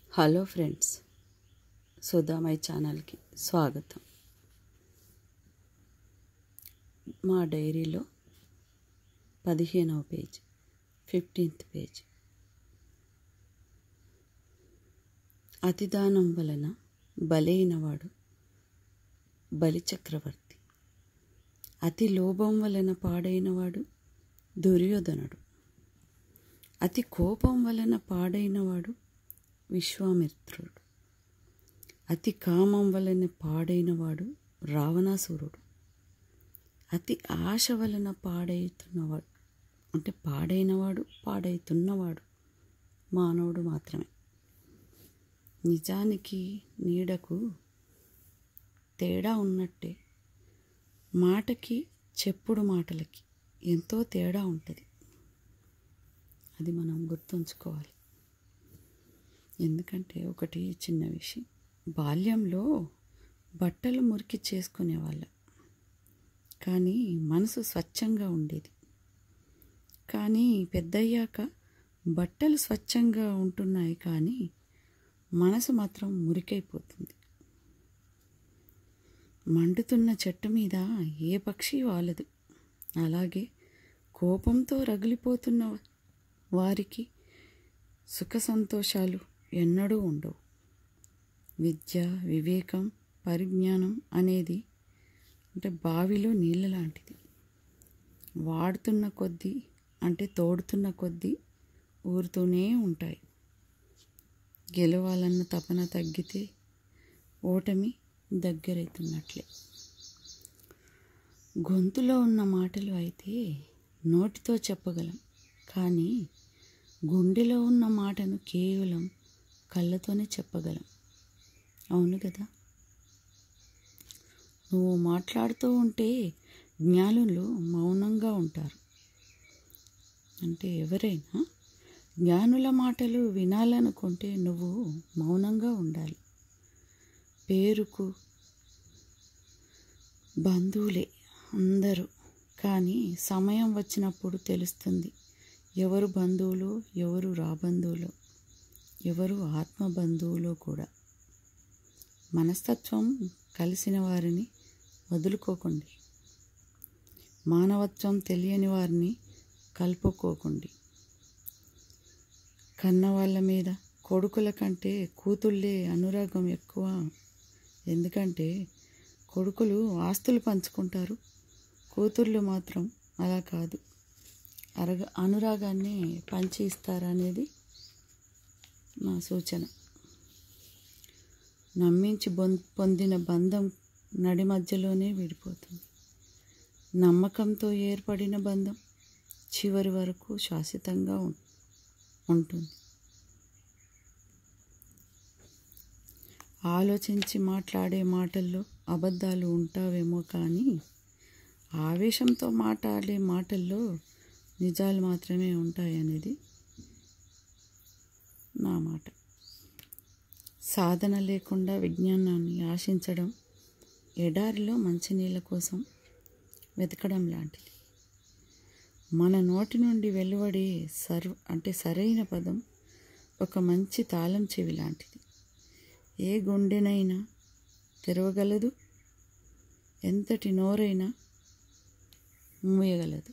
hello friends సుధామై ఛానల్కి స్వాగతం మా డైరీలో పదిహేనవ పేజ్ ఫిఫ్టీన్త్ పేజ్ అతిదానం వలన బలైనవాడు బలిచక్రవర్తి అతి లోభం వలన పాడైనవాడు దుర్యోధనుడు అతి కోపం వలన పాడైనవాడు విశ్వామిత్రుడు అతి కామం వలన పాడైనవాడు రావణాసురుడు అతి ఆశ వలన పాడైతున్నవాడు అంటే పాడైనవాడు పాడైతున్నవాడు మానవుడు మాత్రమే నిజానికి నీడకు తేడా ఉన్నట్టే మాటకి చెప్పుడు మాటలకి ఎంతో తేడా ఉంటుంది అది మనం గుర్తుంచుకోవాలి ఎందుకంటే ఒకటి చిన్న విషయం బాల్యంలో బట్టలు మురికి చేసుకునేవాళ్ళం కానీ మనసు స్వచ్ఛంగా ఉండేది కానీ పెద్దయ్యాక బట్టలు స్వచ్ఛంగా ఉంటున్నాయి కానీ మనసు మాత్రం మురికైపోతుంది మండుతున్న చెట్టు మీద ఏ పక్షి వాలదు అలాగే కోపంతో రగిలిపోతున్న వారికి సుఖ సంతోషాలు ఎన్నడూ ఉండవు విద్య వివేకం పరిజ్ఞానం అనేది అంటే బావిలో నీళ్ళ లాంటిది వాడుతున్న కొద్దీ అంటే తోడుతున్న కొద్దీ ఊరుతూనే ఉంటాయి గెలవాలన్న తపన తగ్గితే ఓటమి దగ్గరైతున్నట్లే గొంతులో ఉన్న మాటలు అయితే నోటితో చెప్పగలం కానీ గుండెలో ఉన్న మాటను కేవలం కళ్ళతోనే చెప్పగలం అవును కదా నువ్వు మాట్లాడుతూ ఉంటే జ్ఞానులు మౌనంగా ఉంటారు అంటే ఎవరైనా జ్ఞానుల మాటలు వినాలనుకుంటే నువ్వు మౌనంగా ఉండాలి పేరుకు బంధువులే అందరూ కానీ సమయం వచ్చినప్పుడు తెలుస్తుంది ఎవరు బంధువులు ఎవరు రాబంధువులు ఎవరు ఆత్మ బంధువులు కూడా మనస్తత్వం కలిసిన వారిని వదులుకోకండి మానవత్వం తెలియని వారిని కలుపుకోకండి కన్న వాళ్ళ మీద కొడుకుల కంటే కూతుళ్ళే అనురాగం ఎక్కువ ఎందుకంటే కొడుకులు ఆస్తులు పంచుకుంటారు కూతుర్లు మాత్రం అలా కాదు అరగ అనురాగాన్ని పంచి ఇస్తారనేది నా సూచన నమ్మించి బొం పొందిన బంధం నడి మధ్యలోనే విడిపోతుంది నమ్మకంతో ఏర్పడిన బంధం చివరి వరకు శాశ్వతంగా ఉంటుంది ఆలోచించి మాట్లాడే మాటల్లో అబద్ధాలు ఉంటావేమో కానీ ఆవేశంతో మాట్లాడే మాటల్లో నిజాలు మాత్రమే ఉంటాయనేది నా మాట సాధన లేకుండా విజ్ఞానాన్ని ఆశించడం ఎడారిలో మంచినీళ్ళ కోసం వెతకడం లాంటిది మన నోటి నుండి వెలువడే సర్వ అంటే సరైన పదం ఒక మంచి తాళం చెవి లాంటిది ఏ గుండెనైనా తెరవగలదు ఎంతటి నోరైనా మూయగలదు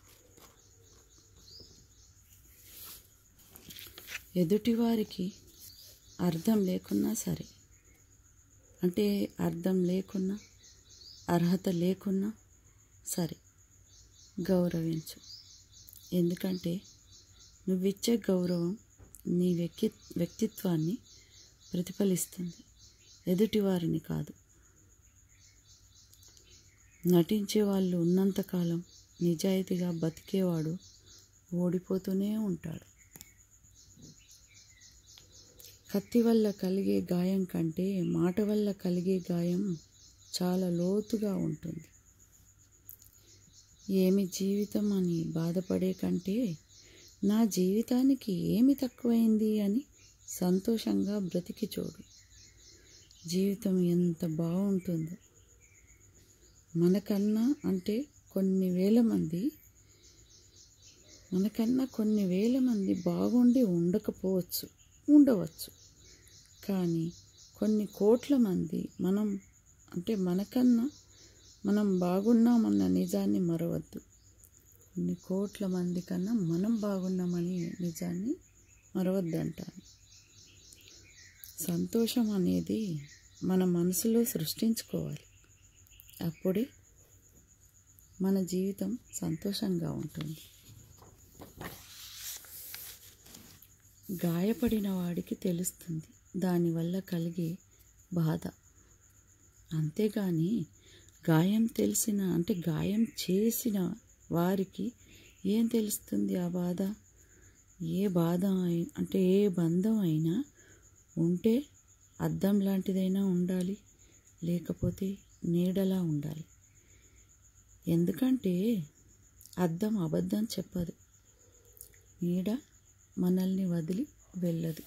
ఎదుటివారికి అర్థం లేకున్నా సరే అంటే అర్థం లేకున్నా అర్హత లేకున్నా సరే గౌరవించు ఎందుకంటే నువ్విచ్చే గౌరవం నీ వ్యక్తి వ్యక్తిత్వాన్ని ప్రతిఫలిస్తుంది ఎదుటివారిని కాదు నటించే వాళ్ళు ఉన్నంతకాలం నిజాయితీగా బతికేవాడు ఓడిపోతూనే ఉంటాడు కత్తి వల్ల కలిగే గాయం కంటే మాట వల్ల కలిగే గాయం చాలా లోతుగా ఉంటుంది ఏమి జీవితం అని బాధపడే కంటే నా జీవితానికి ఏమి తక్కువైంది అని సంతోషంగా బ్రతికి చూడు జీవితం ఎంత బాగుంటుందో మనకన్నా అంటే కొన్ని వేల మంది మనకన్నా కొన్ని వేల మంది బాగుండి ఉండకపోవచ్చు ఉండవచ్చు కానీ కొన్ని కోట్ల మంది మనం అంటే మనకన్నా మనం బాగున్నామన్న నిజాన్ని మరవద్దు కొన్ని కోట్ల మంది కన్నా మనం బాగున్నామని నిజాన్ని మరవద్దు అంటాను సంతోషం అనేది మన మనసులో సృష్టించుకోవాలి అప్పుడే మన జీవితం సంతోషంగా ఉంటుంది గాయపడిన వాడికి తెలుస్తుంది దానివల్ల కలిగే బాధ అంతేగాని గాయం తెలిసిన అంటే గాయం చేసిన వారికి ఏం తెలుస్తుంది ఆ బాధ ఏ బాధ అయి- అంటే ఏ బంధం అయినా ఉంటే అద్దం లాంటిదైనా ఉండాలి లేకపోతే నీడలా ఉండాలి ఎందుకంటే అద్దం అబద్ధం చెప్పదు నీడ మనల్ని వదిలి వెళ్ళదు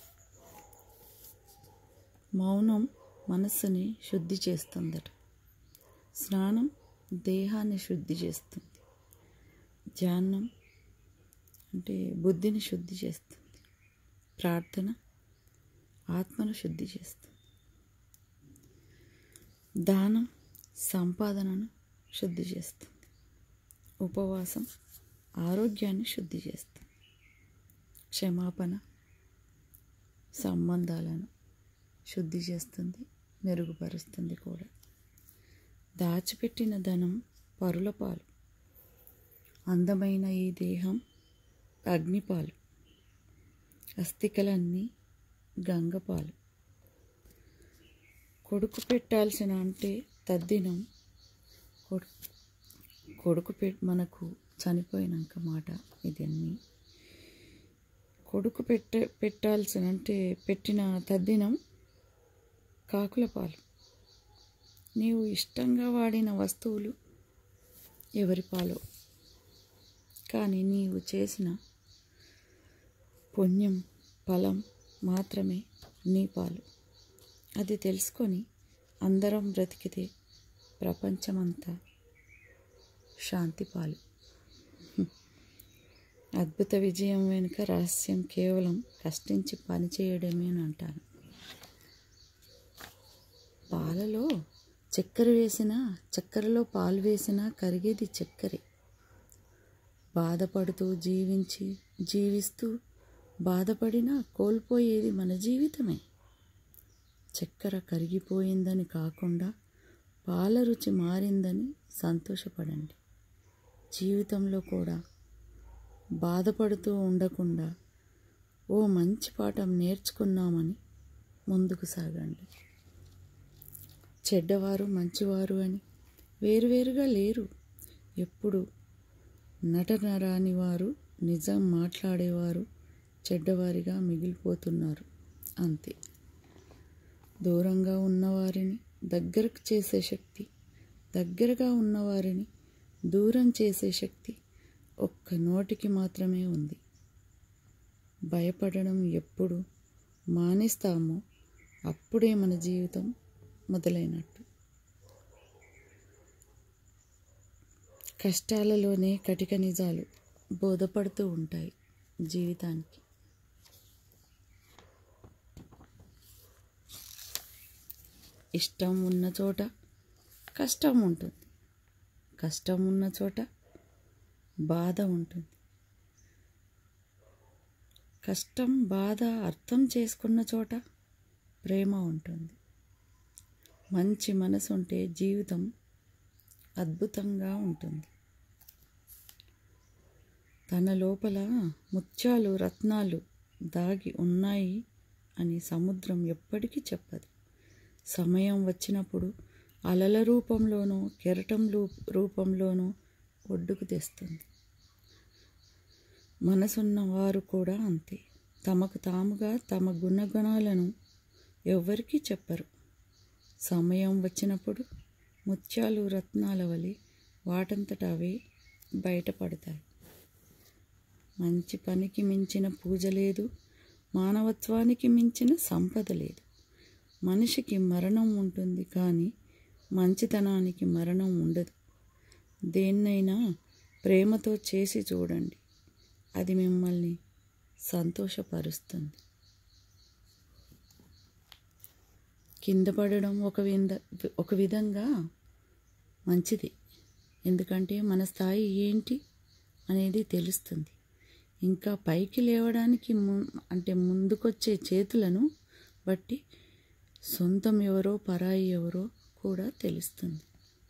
మౌనం మనస్సుని శుద్ధి చేస్తుందట స్నానం దేహాన్ని శుద్ధి చేస్తుంది ధ్యానం అంటే బుద్ధిని శుద్ధి చేస్తుంది ప్రార్థన ఆత్మను శుద్ధి చేస్తుంది దానం సంపాదనను శుద్ధి చేస్తుంది ఉపవాసం ఆరోగ్యాన్ని శుద్ధి చేస్తుంది క్షమాపణ సంబంధాలను శుద్ధి చేస్తుంది మెరుగుపరుస్తుంది కూడా దాచిపెట్టిన ధనం పరుల పాలు అందమైన ఈ దేహం అగ్నిపాలు అస్థికలన్నీ గంగపాలు కొడుకు పెట్టాల్సిన అంటే తద్దినం కొడు కొడుకు పె మనకు చనిపోయినాక మాట ఇదన్నీ కొడుకు పెట్ట పెట్టాల్సిన అంటే పెట్టిన తద్దినం కాకుల పాలు నీవు ఇష్టంగా వాడిన వస్తువులు ఎవరి పాలో కానీ నీవు చేసిన పుణ్యం ఫలం మాత్రమే నీ పాలు అది తెలుసుకొని అందరం బ్రతికితే ప్రపంచమంతా శాంతి పాలు అద్భుత విజయం వెనుక రహస్యం కేవలం కష్టించి పనిచేయడమే అని అంటాను పాలలో చక్కెర వేసినా చక్కెరలో పాలు వేసినా కరిగేది చక్కెరే బాధపడుతూ జీవించి జీవిస్తూ బాధపడినా కోల్పోయేది మన జీవితమే చక్కెర కరిగిపోయిందని కాకుండా పాల రుచి మారిందని సంతోషపడండి జీవితంలో కూడా బాధపడుతూ ఉండకుండా ఓ మంచి పాఠం నేర్చుకున్నామని ముందుకు సాగండి చెడ్డవారు మంచివారు అని వేరువేరుగా లేరు ఎప్పుడు నటన రాని వారు నిజం మాట్లాడేవారు చెడ్డవారిగా మిగిలిపోతున్నారు అంతే దూరంగా ఉన్నవారిని దగ్గరకు చేసే శక్తి దగ్గరగా ఉన్నవారిని దూరం చేసే శక్తి ఒక్క నోటికి మాత్రమే ఉంది భయపడడం ఎప్పుడు మానేస్తామో అప్పుడే మన జీవితం మొదలైనట్టు కష్టాలలోనే కటిక నిజాలు బోధపడుతూ ఉంటాయి జీవితానికి ఇష్టం ఉన్న చోట కష్టం ఉంటుంది కష్టం ఉన్న చోట బాధ ఉంటుంది కష్టం బాధ అర్థం చేసుకున్న చోట ప్రేమ ఉంటుంది మంచి మనసు ఉంటే జీవితం అద్భుతంగా ఉంటుంది తన లోపల ముత్యాలు రత్నాలు దాగి ఉన్నాయి అని సముద్రం ఎప్పటికీ చెప్పదు సమయం వచ్చినప్పుడు అలల రూపంలోనూ కెరటం రూ- రూపంలోనూ ఒడ్డుకు తెస్తుంది మనసున్న వారు కూడా అంతే తమకు తాముగా తమ గుణగణాలను ఎవ్వరికీ చెప్పరు సమయం వచ్చినప్పుడు ముత్యాలు రత్నాల వలె వాటంతట అవే బయటపడతాయి మంచి పనికి మించిన పూజ లేదు మానవత్వానికి మించిన సంపద లేదు మనిషికి మరణం ఉంటుంది కానీ మంచితనానికి మరణం ఉండదు దేన్నైనా ప్రేమతో చేసి చూడండి అది మిమ్మల్ని సంతోషపరుస్తుంది కింద పడడం ఒక విధ ఒక విధంగా మంచిది ఎందుకంటే మన స్థాయి ఏంటి అనేది తెలుస్తుంది ఇంకా పైకి లేవడానికి ము అంటే ముందుకొచ్చే చేతులను బట్టి సొంతం ఎవరో పరాయి ఎవరో కూడా తెలుస్తుంది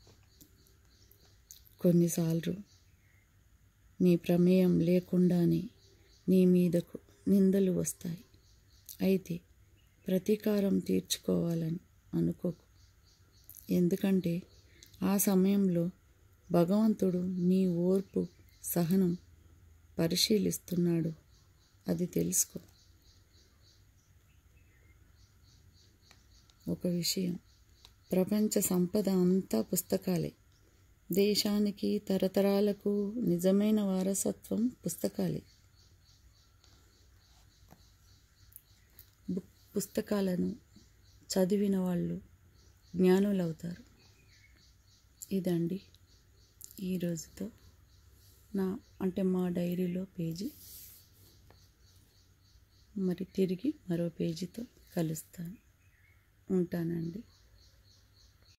కొన్నిసార్లు నీ ప్రమేయం లేకుండానే నీ మీదకు నిందలు వస్తాయి అయితే ప్రతీకారం తీర్చుకోవాలని అనుకోకు ఎందుకంటే ఆ సమయంలో భగవంతుడు నీ ఓర్పు సహనం పరిశీలిస్తున్నాడు అది తెలుసుకో ఒక విషయం ప్రపంచ సంపద అంతా పుస్తకాలే దేశానికి తరతరాలకు నిజమైన వారసత్వం పుస్తకాలే బుక్ పుస్తకాలను చదివిన వాళ్ళు జ్ఞానులవుతారు ఇదండి ఈ రోజుతో నా అంటే మా డైరీలో పేజీ మరి తిరిగి మరో పేజీతో కలుస్తాను ఉంటానండి